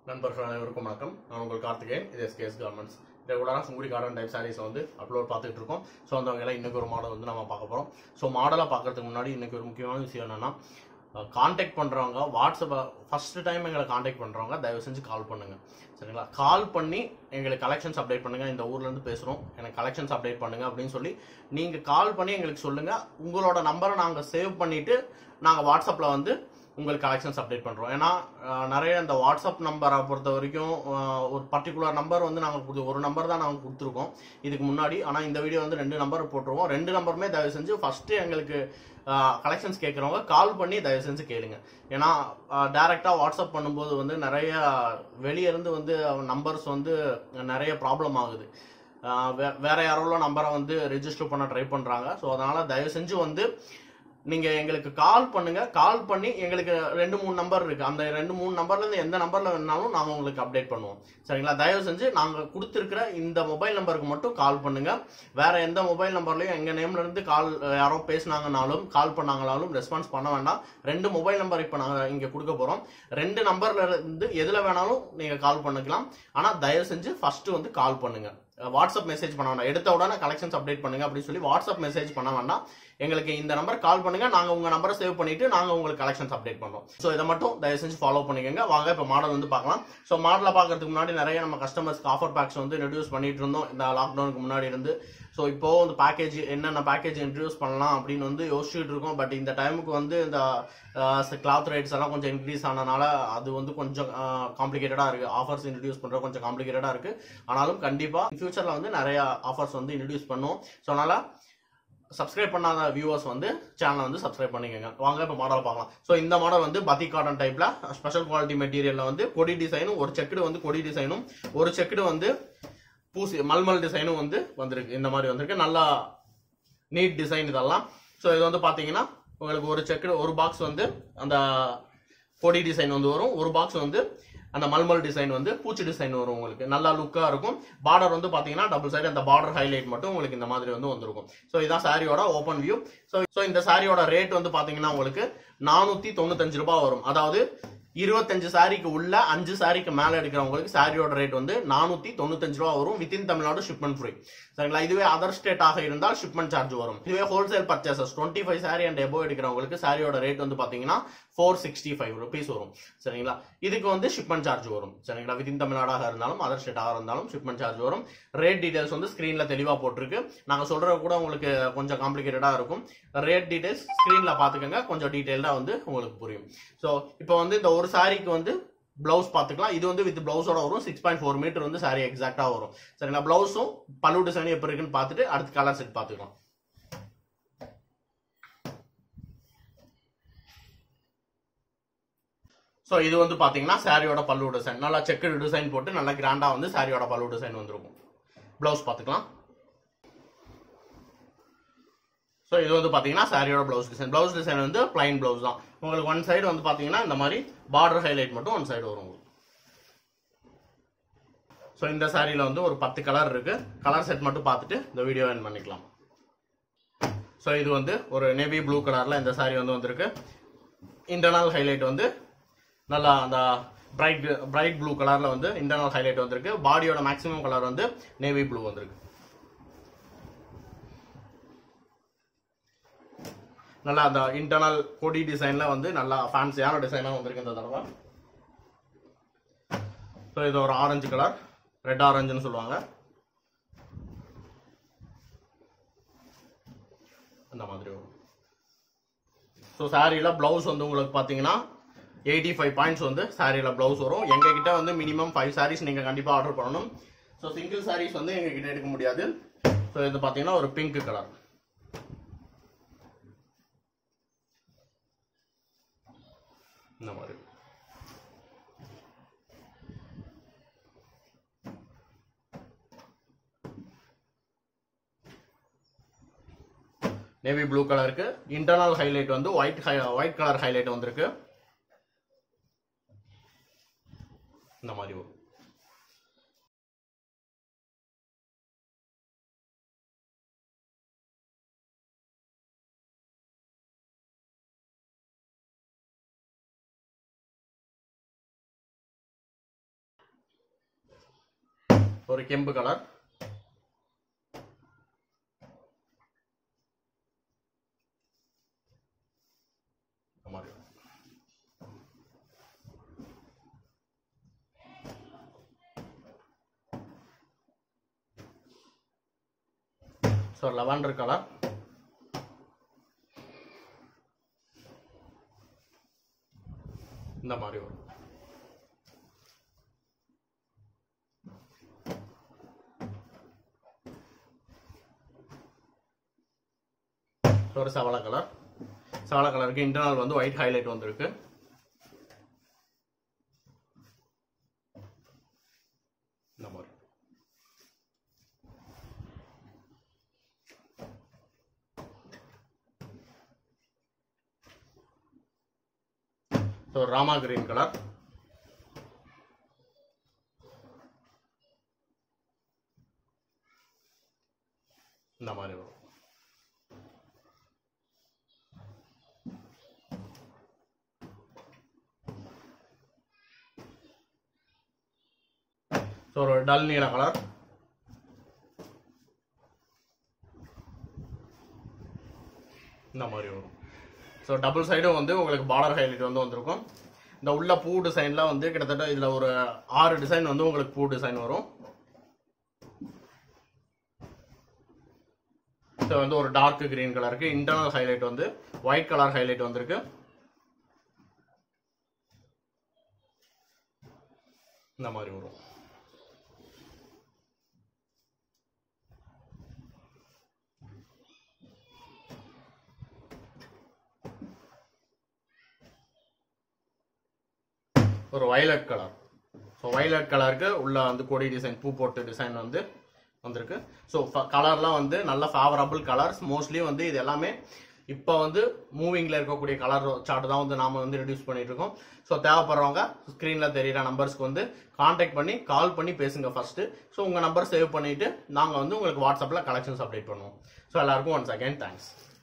நண்பர்கள் அனைவருக்கும் வணக்கம் நான் உங்கள் கார்த்திகேயன் இது எஸ்கேஎஸ் கார்மெண்ட்ஸ் ரெகுலராக சுங்குடி கார்டன் டைப் சாரீஸ் வந்து அப்லோட் பார்த்துட்டு இருக்கோம் ஸோ அந்த வகையில் இன்னைக்கு ஒரு மாடல் வந்து நம்ம பார்க்க போகிறோம் ஸோ மாடலாக பார்க்கறதுக்கு முன்னாடி இன்னைக்கு ஒரு முக்கியமான விஷயம் என்னன்னா காண்டாக்ட் பண்ணுறவங்க வாட்ஸ்அப்பை ஃபர்ஸ்ட் டைம் எங்களை காண்டாக்ட் பண்ணுறவங்க தயவு செஞ்சு கால் பண்ணுங்க சரிங்களா கால் பண்ணி எங்களுக்கு கலெக்ஷன்ஸ் அப்டேட் பண்ணுங்க இந்த ஊர்ல இருந்து பேசுகிறோம் எனக்கு கலெக்ஷன்ஸ் அப்டேட் பண்ணுங்க அப்படின்னு சொல்லி நீங்கள் கால் பண்ணி எங்களுக்கு சொல்லுங்க உங்களோட நம்பரை நாங்கள் சேவ் பண்ணிட்டு நாங்கள் வாட்ஸ்அப்பில் வந்து உங்களுக்கு கலெக்ஷன்ஸ் அப்டேட் பண்ணுறோம் ஏன்னா அஹ், நிறைய இந்த வாட்ஸ்அப் நம்பரை பொறுத்த வரைக்கும் அஹ், ஒரு பர்டிகுலர் நம்பர் வந்து நாங்கள் கொடுத்து ஒரு நம்பர் தான் நாங்கள் கொடுத்துருக்கோம் இதுக்கு முன்னாடி ஆனால் இந்த வீடியோ வந்து ரெண்டு நம்பர் போட்டுருவோம் ரெண்டு நம்பருமே தயவு செஞ்சு ஃபஸ்ட்டு எங்களுக்கு கலெக்ஷன்ஸ் கேட்குறவங்க கால் பண்ணி தயவு செஞ்சு கேளுங்க ஏன்னா டேரெக்டாக வாட்ஸ்அப் பண்ணும்போது வந்து நிறைய வெளிய இருந்து வந்து நம்பர்ஸ் வந்து நிறைய ப்ராப்ளம் ஆகுது அஹ், வே- வேற யாரோல நம்பரை வந்து ரெஜிஸ்டர் பண்ண ட்ரை பண்ணுறாங்க ஸோ அதனால் தயவு செஞ்சு வந்து நீங்க எங்களுக்கு கால் பண்ணுங்க கால் பண்ணி எங்களுக்கு ரெண்டு மூணு நம்பர் இருக்கு அந்த ரெண்டு மூணு நம்பர்ல இருந்து எந்த நம்பர்ல வேணாலும் நாங்க உங்களுக்கு அப்டேட் பண்ணுவோம் சரிங்களா தயவு செஞ்சு நாங்க கொடுத்துருக்கிற இந்த மொபைல் நம்பருக்கு மட்டும் கால் பண்ணுங்க வேற எந்த மொபைல் நம்பர்லயும் எங்க நேம்ல இருந்து கால் யாரோ பேசினாங்கனாலும் கால் பண்ணாங்கனாலும் ரெஸ்பான்ஸ் பண்ண வேண்டாம் ரெண்டு மொபைல் நம்பர் இப்ப நாங்க இங்க கொடுக்க போறோம் ரெண்டு நம்பர்ல இருந்து எதுல வேணாலும் நீங்க கால் பண்ணிக்கலாம் ஆனா தயவு செஞ்சு ஃபர்ஸ்ட் வந்து கால் பண்ணுங்க வாட்ஸ்அப் மெசேஜ் பண்ண வேண்டாம் எடுத்த உடனே கலெக்ஷன்ஸ் அப்டேட் பண்ணுங்க அப்படின்னு சொல்லி வாட்ஸ்அப் மெசேஜ் பண்ண வேண்டாம் எங்களுக்கு இந்த நம்பர் கால் பண்ணுங்க நாங்க உங்க நம்பரை சேவ் பண்ணிட்டு நாங்க உங்களுக்கு கலெக்ஷன்ஸ் அப்டேட் பண்றோம் ஸோ இதை மட்டும் தயவு செஞ்சு ஃபாலோ பண்ணிக்கோங்க வாங்க இப்போ மாடல் வந்து பார்க்கலாம் ஸோ மாடலை பார்க்கறதுக்கு முன்னாடி நிறைய நம்ம கஸ்டமர்ஸ்க்கு ஆஃபர் பேக்ஸ் வந்து இன்ட்ரடியூஸ் பண்ணிட்டு இருந்தோம் இந்த லாக்டவுனுக்கு முன்னாடி இருந்து ஸோ இப்போ வந்து பேக்கேஜ் என்னென்ன பேக்கேஜ் இன்ட்ரடியூஸ் பண்ணலாம் அப்படின்னு வந்து யோசிச்சுட்டு இருக்கோம் பட் இந்த டைமுக்கு வந்து இந்த கிளாத் ரேட்ஸ் எல்லாம் கொஞ்சம் இன்க்ரீஸ் ஆனனால அது வந்து கொஞ்சம் காம்ப்ளிகேட்டடாக இருக்கு ஆஃபர்ஸ் இன்ட்ரடியூஸ் பண்றது கொஞ்சம் காம்ப்ளிகேட்டடாக இருக்கு ஆனாலும் கண்டிப்பா ஃபியூச்சர்ல வந்து நிறைய ஆஃபர்ஸ் வந்து இன்ட்ரடியூஸ் பண்ணுவோம் ஸோ அதனால சப்ஸ்கிரைப் பண்ணாத வியூவர்ஸ் வந்து சேனலை வந்து சப்ஸ்கிரைப் பண்ணிக்கோங்க வாங்க இப்போ மாடல் பார்க்கலாம் ஸோ இந்த மாடல் வந்து பத்தி காட்டன் டைப்ல ஸ்பெஷல் குவாலிட்டி மெட்டீரியல்ல வந்து கொடி டிசைனும் ஒரு செக்குடு வந்து கொடி டிசைனும் ஒரு செக்குடு வந்து பூசி மல்மல் டிசைனும் வந்து வந்திருக்கு இந்த மாதிரி வந்திருக்கு நல்லா நீட் டிசைன் இதெல்லாம் ஸோ இது வந்து பார்த்தீங்கன்னா உங்களுக்கு ஒரு செக்குடு ஒரு பாக்ஸ் வந்து அந்த கொடி டிசைன் வந்து வரும் ஒரு பாக்ஸ் வந்து அந்த மல்மல் டிசைன் வந்து பூச்சி டிசைன் வரும் உங்களுக்கு நல்லா லுக்காக இருக்கும் பார்டர் வந்து பார்த்தீங்கன்னா டபுள் சைடு அந்த பார்டர் ஹைலைட் மட்டும் உங்களுக்கு இந்த மாதிரி வந்து வந்திருக்கும் ஸோ இதான் சாரியோட ஓப்பன் வியூ ஸோ ஸோ இந்த சாரியோட ரேட் வந்து பார்த்தீங்கன்னா உங்களுக்கு நானூற்றி தொண்ணூத்தஞ்சு ரூபாய் வரும் அதாவது இருபத்தஞ்சு சாரிக்கு உள்ள அஞ்சு சாரிக்கு மேல எடுக்கிறவங்களுக்கு சாரியோட ரேட் வந்து நானூத்தி தொண்ணூத்தஞ்சு ரூபா வரும் வித்தின் தமிழ்நாடு ஷிப்மெண்ட் ஃப்ரீ சரிங்களா இதுவே அதர் ஸ்டேட் ஆக இருந்தால் ஷிப்மெண்ட் சார்ஜ் வரும் இதுவே wholesale purchases twenty five sari and above எடுக்கிறவங்களுக்கு சாரியோட ரேட் வந்து பாத்தீங்கன்னா ஃபோர் சிக்ஸ்டி ஃபைவ் ருபீஸ் வரும் சரிங்களா இதுக்கு வந்து ஷிப்மெண்ட் சார்ஜ் வரும் சரிங்களா வித்தின் தமிழ்நாடாக இருந்தாலும் அதர் ஸ்டேட்டாக இருந்தாலும் ஷிப்மெண்ட் சார்ஜ் வரும் ரேட் டீடைல்ஸ் வந்து ஸ்க்ரீன்ல தெளிவா போட்டிருக்கு நாங்க சொல்றது கூட உங்களுக்கு கொஞ்சம் காம்ப்ளிகேட்டடா இருக்கும் ரேட் டீடைல்ஸ் ஸ்க்ரீன்ல பாத்துக்கோங்க கொஞ்சம் டீடைல்டா வந்து உங்களுக்கு புரியும் ஸோ இப்போ வந்து இந்த ஒரு சாரிக்கு வந்து பிளவுஸ் பார்த்துக்கலாம் இது வந்து வித் பிளவுஸோட வரும் சிக்ஸ் பாயிண்ட் ஃபோர் மீட்டர் வந்து சாரி எக்ஸாக்டா வரும் சரிங்களா பிளவுஸும் பல்லு டிசைன் எப்படி இருக்குன்னு பார்த்துட்டு அடுத்த கலர் செட் பார்த்துக்கலாம் ஸோ இது வந்து பாத்தீங்கன்னா சாரியோட பல்லு டிசைன் நல்லா செக்குடு டிசைன் போட்டு நல்லா கிராண்டா வந்து சாரியோட பல்லு டிசைன் வந்திருக்கும் பிளவுஸ் பார்த்துக்கலாம் ஸோ இது வந்து பாத்தீங்கன்னா சாரியோட பிளவுஸ் டிசைன் பிளவுஸ் டிசைன் வந்து பிளைன் பிளவுஸ் தான் உங்களுக்கு ஒன் சைடு வந்து பாத்தீங்கன்னா இந்த மாதிரி பார்டர் ஹைலைட் மட்டும் ஒன் சைடு வரும் உங்களுக்கு ஸோ இந்த சாரியில வந்து ஒரு பத்து கலர் இருக்கு கலர் செட் மட்டும் பார்த்துட்டு இந்த வீடியோ என் பண்ணிக்கலாம் ஸோ இது வந்து ஒரு நேவி ப்ளூ கலர்ல இந்த சாரி வந்து வந்திருக்கு இன்டர்னல் ஹைலைட் வந்து நல்லா அந்த பிரைட் பிரைட் ப்ளூ கலர்ல வந்து இன்டர்னல் ஹைலைட் வந்திருக்கு பாடியோட மேக்ஸிமம் கலர் வந்து நேவி ப்ளூ வந்திருக்கு நல்லா அந்த இன்டர்னல் கொடி டிசைன்ல வந்து நல்லா ஃபேன்சியான டிசைனாக வந்திருக்கு இந்த தடவை ஸோ இது ஒரு ஆரஞ்சு கலர் ரெட் ஆரஞ்சுன்னு சொல்லுவாங்க அந்த மாதிரி வரும் ஸோ சாரியில் ப்ளவுஸ் வந்து உங்களுக்கு பார்த்தீங்கன்னா எயிட்டி ஃபைவ் பாயிண்ட்ஸ் வந்து சாரியில் ப்ளவுஸ் வரும் எங்ககிட்ட வந்து மினிமம் ஃபைவ் சாரீஸ் நீங்கள் கண்டிப்பாக ஆர்டர் பண்ணணும் ஸோ சிங்கிள் சாரீஸ் வந்து எங்ககிட்ட எடுக்க முடியாது ஸோ இது பார்த்தீங்கன்னா ஒரு பிங்க் கலர் இந்த மாதிரி நேவி ப்ளூ கலருக்கு இன்டர்னல் ஹைலைட் வந்து ஒயிட் ஒயிட் கலர் ஹைலைட் வந்திருக்கு இந்த மாதிரி வரும் ஒரு கெம்பு கலர் இந்த மாதிரி வரும். ஸோ லெவண்டர் கலர் இந்த மாதிரி வரும் ஸோ ஒரு சவள கலர் சவள கலருக்கு இன்டர்னல் வந்து ஒயிட் ஹைலைட் வந்திருக்கு இந்த மாதிரி ஸோ ராமா கிரீன் கலர் இந்த மாதிரி வரும் ஸோ ஒரு டல் நீல கலர் இந்த மாதிரி வரும் ஸோ டபுள் சைடும் வந்து உங்களுக்கு பார்டர் ஹைலைட் வந்து வந்திருக்கும் இந்த உள்ள பூ டிசைன்லாம் வந்து கிட்டத்தட்ட இதில் ஒரு ஆறு டிசைன் வந்து உங்களுக்கு பூ டிசைன் வரும் ஸோ வந்து ஒரு டார்க் கிரீன் கலருக்கு இன்டர்னல் ஹைலைட் வந்து ஒயிட் கலர் ஹைலைட் வந்திருக்கு இந்த மாதிரி வரும் ஒரு வயலட் கலர் ஸோ வயலட் கலருக்கு உள்ள வந்து கொடி டிசைன் பூ போட்டு டிசைன் வந்து வந்திருக்கு ஸோ கலர்லாம் வந்து நல்ல ஃபேவரபிள் கலர்ஸ் மோஸ்ட்லி வந்து இது எல்லாமே இப்போ வந்து மூவிங்கில் இருக்கக்கூடிய கலர் சார்ட் தான் வந்து நாம வந்து ரெடியூஸ் பண்ணிட்டு இருக்கோம் ஸோ தேவைப்படுறவங்க ஸ்க்ரீனில் தெரியிற நம்பர்ஸ்க்கு வந்து காண்டாக்ட் பண்ணி கால் பண்ணி பேசுங்க ஃபர்ஸ்ட் ஸோ உங்கள் நம்பர் சேவ் பண்ணிட்டு நாங்கள் வந்து உங்களுக்கு வாட்ஸ்அப்பில் கலெக்ஷன்ஸ் அப்டேட் பண்ணுவோம் ஸோ எல்லாருக்கும் ஒன்ஸ் அகைன் தேங்க்ஸ்